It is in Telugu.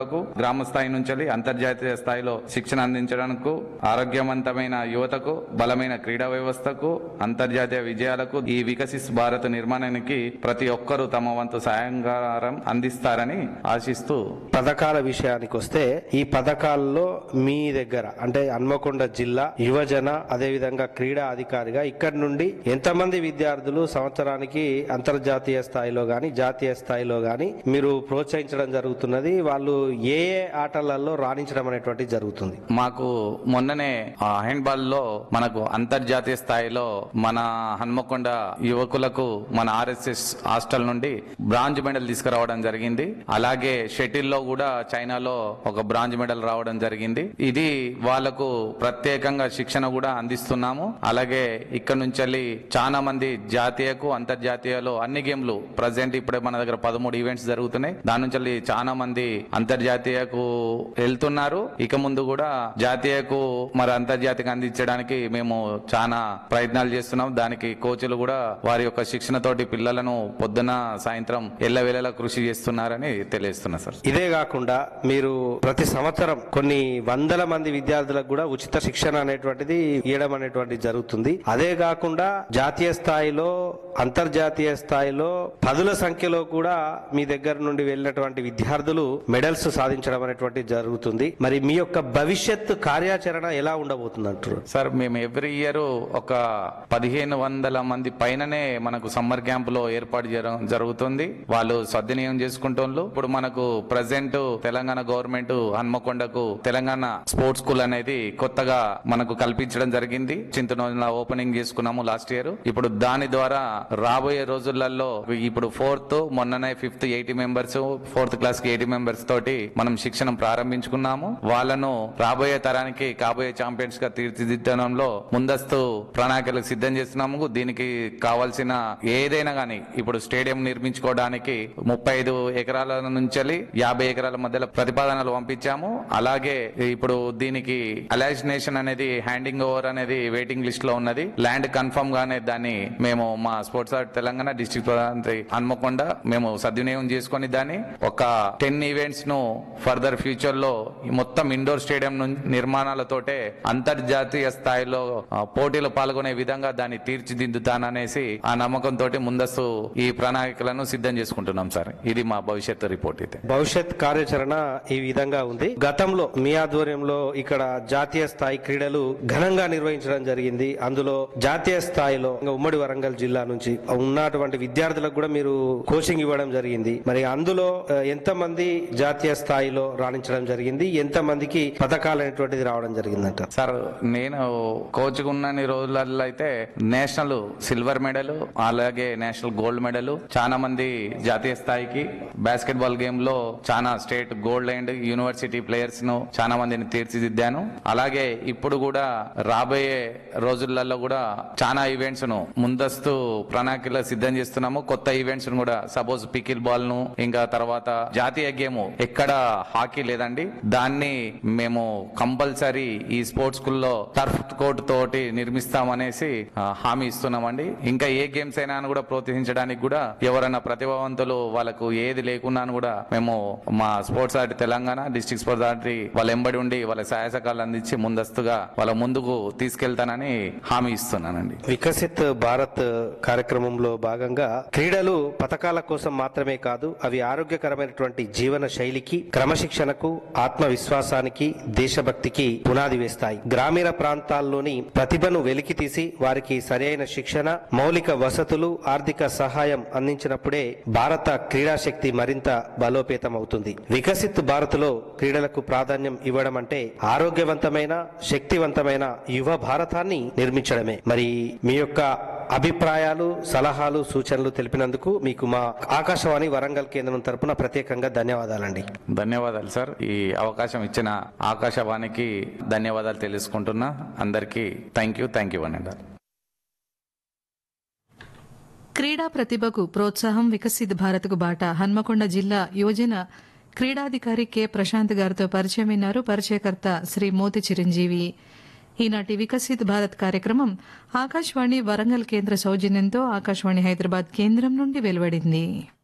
కు గ్రామ స్థాయి నుంచి అంతర్జాతీయ స్థాయిలో శిక్షణ అందించడానికి ఆరోగ్యవంతమైన యువతకు బలమైన క్రీడా వ్యవస్థకు అంతర్జాతీయ విజయాలకు ఈ వికసిస్ భారత్ నిర్మాణానికి ప్రతి ఒక్కరూ తమ వంతు సాయంకారం అందిస్తారని ఆశిస్తూ పథకాల విషయానికి వస్తే ఈ పథకాల్లో మీ దగ్గర అంటే హన్మకొండ జిల్లా యువజన అదేవిధంగా క్రీడా అధికారిగా ఇక్కడ నుండి ఎంతమంది విద్యార్థులు సంవత్సరానికి అంతర్జాతీయ స్థాయిలో గాని జాతీయ స్థాయిలో గాని మీరు ప్రోత్సహించడం జరుగుతున్నది వాళ్ళు ఏ ఏ ఆటలలో రాణించడం అనేటువంటి జరుగుతుంది మాకు మొన్ననే హ్యాండ్బాల్ లో మనకు అంతర్జాతీయ స్థాయిలో మన హన్మకొండ యువకులకు మన ఆర్ఎస్ఎస్ హాస్టల్ నుండి బ్రాంజ్ మెడల్ తీసుకురావడం జరిగింది అలాగే షటిల్ లో కూడా చైనాలో ఒక బ్రాంజ్ మెడల్ రావడం జరిగింది ఇది వాళ్లకు ప్రత్యేకంగా శిక్షణ కూడా అందిస్తున్నాము అలాగే ఇక్కడ నుంచి వెళ్ళి చాలా మంది జాతీయకు అంతర్జాతీయలో అన్ని గేమ్లు ప్రజెంట్ ఇప్పుడే మన దగ్గర పదమూడు ఈవెంట్స్ జరుగుతున్నాయి దాని నుంచి వెళ్ళి చాలా మంది అంతర్జాతీయకు వెళ్తున్నారు ఇక ముందు కూడా జాతీయకు మరి అంతర్జాతీయంగా అందించడానికి మేము చాలా ప్రయత్నాలు చేస్తున్నాం దానికి కోచ్లు కూడా వారి యొక్క శిక్షణ తోటి పిల్లలను పొద్దున సాయంత్రం ఎల్లవేళలా కృషి చేస్తున్నారని తెలియజేస్తున్నా సార్ ఇదే కాకుండా మీరు ప్రతి సంవత్సరం కొన్ని వందల మంది విద్యార్థులకు కూడా ఉచిత శిక్షణ అనేటువంటిది ఇవ్వడం అనేటువంటిది జరుగుతుంది అదే కాకుండా జాతీయ స్థాయిలో అంతర్జాతీయ స్థాయిలో పదుల సంఖ్యలో కూడా మీ దగ్గర నుండి వెళ్ళినటువంటి విద్యార్థులు మెడల్స్ సాధించడం అనేటువంటిది జరుగుతుంది మరి మీ యొక్క భవిష్యత్ కార్యాచరణ ఎలా ఉండబోతుంది అంటారు సార్ మేము ఎవ్రీ ఇయర్ ఒక పదిహేను వందల మంది పైననే మనకు సమ్మర్ క్యాంప్ లో ఏర్పాటు చేయడం జరుగుతుంది వాళ్ళు సద్వినియోగం చేసుకుంటున్నారు ఇప్పుడు మనకు ప్రజెంట్ తెలంగాణ గవర్నమెంట్ హన్మకొండకు తెలంగాణ స్పోర్ట్స్ స్కూల్ అనేది కొత్తగా మనకు కల్పించడం జరిగింది చింతనోజుల ఓపెనింగ్ చేసుకున్నాము లాస్ట్ ఇయర్ ఇప్పుడు దాని ద్వారా రాబోయే రోజులలో ఇప్పుడు ఫోర్త్ మొన్ననే fifth eighty members fourth class కి ఎయిటీ మెంబర్స్ తోటి మనం శిక్షణ ప్రారంభించుకున్నాము వాళ్ళను రాబోయే తరానికి కాబోయే ఛాంపియన్స్ గా తీర్చిదిద్దడంలో ముందస్తు ప్రణాళికలు సిద్ధం చేస్తున్నాము దీనికి కావాల్సిన ఏదైనా గానీ ఇప్పుడు స్టేడియం నిర్మించుకోవడానికి ముప్పై ఐదు ఎకరాల నుంచి యాభై ఎకరాల మధ్యలో ప్రతిపాదనలు పంపించాము అలాగే ఇప్పుడు దీనికి అలైజినేషన్ అనేది హ్యాండింగ్ ఓవర్ అనేది వెయిటింగ్ లిస్ట్ లో ఉన్నది ల్యాండ్ కన్ఫర్మ్ గానే దాన్ని మేము మా స్పోర్ట్స్ ఆర్ట్ తెలంగాణ డిస్ట్రిక్ట్ ప్రధానమంత్రి హన్మకొండ మేము సద్వినియోగం చేసుకొని దాన్ని ఒక టెన్ ఈవెంట్స్ ను ఫర్దర్ ఫ్యూచర్ లో ఈ మొత్తం ఇండోర్ స్టేడియం ను- నిర్మాణాలతోటే అంతర్జాతీయ స్థాయిలో ఆ, పోటీలో పాల్గొనే విధంగా దాన్ని తీర్చిదిద్దుతాననేసి ఆ నమ్మకంతో ముందస్తు ఈ ప్రణాళికలను సిద్ధం చేసుకుంటున్నాం సార్ ఇది మా భవిష్యత్తు రిపోర్ట్ అయితే భవిష్యత్ కార్యాచరణ ఈ విధంగా ఉంది గతంలో మీ ఆధ్వర్యంలో ఇక్కడ జాతీయ స్థాయి క్రీడలు ఘనంగా నిర్వహించడం జరిగింది అందులో జాతీయ స్థాయిలో ఇంకా ఉమ్మడి వరంగల్ జిల్లా నుంచి ఉన్నటువంటి విద్యార్థులకు కూడా మీరు కోచింగ్ ఇవ్వడం జరిగింది మరి అందులో ఆ, ఎంతమంది జాతీయ స్థాయిలో రాణించడం జరిగింది ఎంతమందికి పథకాలు అనేటువంటిది రావడం జరిగిందంట సార్ నేను కోచ్ ఉన్నన్ని రోజులలో అయితే నేషనల్ సిల్వర్ మెడల్ అలాగే నేషనల్ గోల్డ్ మెడల్ చాలా మంది జాతీయ స్థాయికి బాస్కెట్ బాల్ గేమ్ లో చాలా state gold and university players ను చాలా మందిని తీర్చిదిద్దాను అలాగే ఇప్పుడు కూడా రాబోయే రోజులలో కూడా చాలా ఈవెంట్స్ ను ముందస్తు ప్రణాళికలు సిద్ధం చేస్తున్నాము కొత్త ఈవెంట్స్ ను కూడా సపోజ్ పికిల్ బాల్ ను ఇంకా తర్వాత జాతీయ గేమ్ ఎక్కడ హాకీ లేదండి దాన్ని మేము కంపల్సరీ ఈ స్పోర్ట్స్ స్కూల్లో టర్ఫ్ కోర్ట్ తోటి నిర్మిస్తామనేసి ఆ, హామీ ఇస్తున్నామండి ఇంకా ఏ గేమ్స్ అయినా కూడా ప్రోత్సహించడానికి కూడా ఎవరైనా ప్రతిభావంతులు వాళ్ళకు ఏది లేకున్నా కూడా మేము మా sports art Telangana district sports ఆర్టీ వాళ్ళ ఎంబడి ఉండి వాళ్ళ సహాయ సహకారాలు అందించి ముందస్తుగా వాళ్ళ ముందుకు తీసుకెళ్తానని హామీ ఇస్తున్నానండి వికసిత్ భారత్ కార్యక్రమంలో భాగంగా క్రీడలు పథకాల కోసం మాత్రమే కాదు అవి ఆరోగ్యకరమైనటువంటి జీవన శైలికి క్రమశిక్షణకు ఆత్మవిశ్వాసానికి దేశభక్తికి పునాది వేస్తాయి గ్రామీణ ప్రాంతాల్లోని ప్రతిభను వెలికితీసి వారికి సరైన శిక్షణ మౌలిక వసతులు ఆర్థిక సహాయం అందించినప్పుడే భారత క్రీడాశక్తి మరింత బలోపేతం అవుతుంది వికసిత్ భారత్ లో క్రీడలకు ప్రాధాన్యం ఇవ్వడం అంటే ఆరోగ్యవంతమైన శక్తివంతమైన యువ భారతాన్ని నిర్మించడమే మరి మీ యొక్క అభిప్రాయాలు సలహాలు సూచనలు తెలిపినందుకు మీకు మా ఆకాశవాణి వరంగల్ కేంద్రం తరపున ప్రత్యేకంగా ధన్యవాదాలండి ధన్యవాదాలు సార్ ఈ అవకాశం ఇచ్చిన ఆకాశవాణికి ధన్యవాదాలు తెలుసుకుంటున్నా అందరికీ థ్యాంక్ యూ థ్యాంక్ యూ అనండి క్రీడా ప్రతిభకు ప్రోత్సాహం వికసిత్ భారత్కు బాట హన్మకొండ జిల్లా యువజన క్రీడాధికారి కె ప్రశాంత్ గారితో పరిచయం విన్నారు పరిచయకర్త శ్రీ మోతి చిరంజీవి ఈనాటి వికసిత్ భారత్ కార్యక్రమం ఆకాశవాణి వరంగల్ కేంద్ర సౌజన్యంతో ఆకాశవాణి హైదరాబాద్ కేంద్రం నుండి వెలువడింది